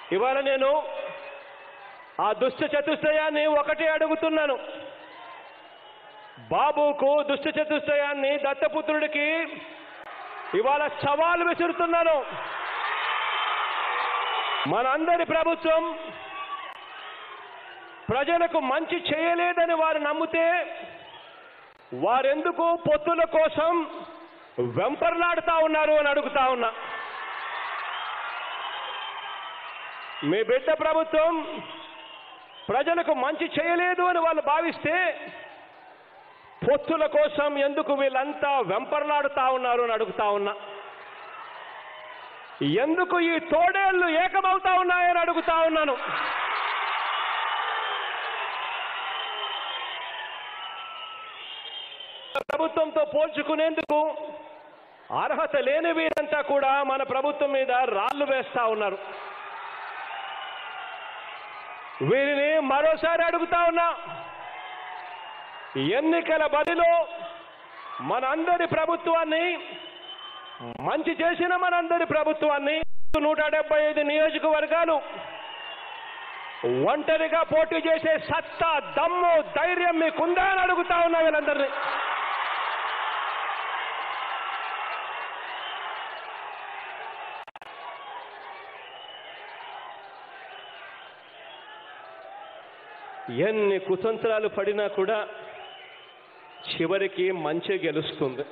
ఇవాళ నేను ఆ దుష్ట చతుష్టయాన్ని ఒకటే అడుగుతున్నాను బాబుకు దుష్ట చతుష్టయాన్ని దత్తపుత్రుడికి ఇవాళ సవాలు విసురుతున్నాను మనందరి ప్రభుత్వం ప్రజలకు మంచి చేయలేదని వారు నమ్మితే వారెందుకు పొత్తుల కోసం వెంపర్లాడుతా ఉన్నారు అని అడుగుతా ఉన్నా మీ బిడ్డ ప్రభుత్వం ప్రజలకు మంచి చేయలేదు అని వాళ్ళు భావిస్తే పొత్తుల కోసం ఎందుకు వీళ్ళంతా వెంపర్లాడుతా ఉన్నారు అని అడుగుతా ఉన్నా ఎందుకు ఈ తోడేళ్లు ఏకమవుతా ఉన్నాయని అడుగుతా ఉన్నాను ప్రభుత్వంతో పోల్చుకునేందుకు అర్హత లేని వీరంతా కూడా మన ప్రభుత్వం మీద రాళ్లు వేస్తా ఉన్నారు వీరిని మరోసారి అడుగుతా ఉన్నా ఎన్నికల బదిలో మనందరి ప్రభుత్వాన్ని మంచి చేసిన మనందరి ప్రభుత్వాన్ని నూట డెబ్బై ఐదు నియోజకవర్గాలు ఒంటరిగా పోటీ చేసే సత్తా దమ్ము ధైర్యం మీకుందా అని అడుగుతా ఉన్నా వీళ్ళందరినీ ఎన్ని కుతంత్రాలు పడినా కూడా చివరికి మంచి గెలుస్తుంది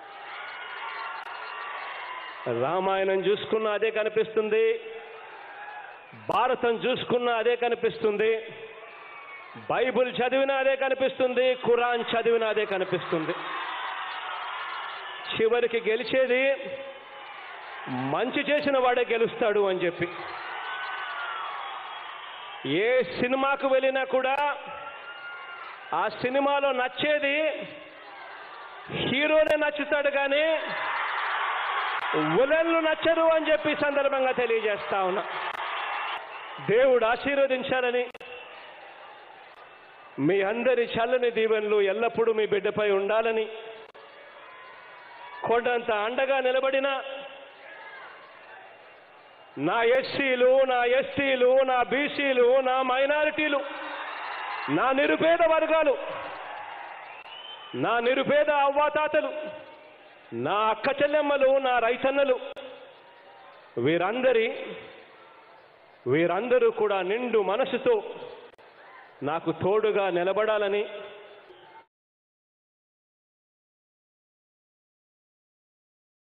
రామాయణం చూసుకున్నా అదే కనిపిస్తుంది భారతం చూసుకున్నా అదే కనిపిస్తుంది బైబిల్ చదివినా అదే కనిపిస్తుంది ఖురాన్ చదివినా అదే కనిపిస్తుంది చివరికి గెలిచేది మంచి చేసిన వాడే గెలుస్తాడు అని చెప్పి ఏ సినిమాకు వెళ్ళినా కూడా ఆ సినిమాలో నచ్చేది హీరోనే నచ్చుతాడు కానీ ఉలన్లు నచ్చరు అని చెప్పి ఈ సందర్భంగా తెలియజేస్తా ఉన్నా దేవుడు ఆశీర్వదించాలని మీ అందరి చల్లని దీవెనలు ఎల్లప్పుడూ మీ బిడ్డపై ఉండాలని కొండంత అండగా నిలబడిన నా ఎస్సీలు నా ఎస్టీలు నా బీసీలు నా మైనారిటీలు నా నిరుపేద వర్గాలు నా నిరుపేద అవ్వాతాతలు నా అక్క చెల్లెమ్మలు నా రైతన్నలు వీరందరి వీరందరూ కూడా నిండు మనసుతో నాకు తోడుగా నిలబడాలని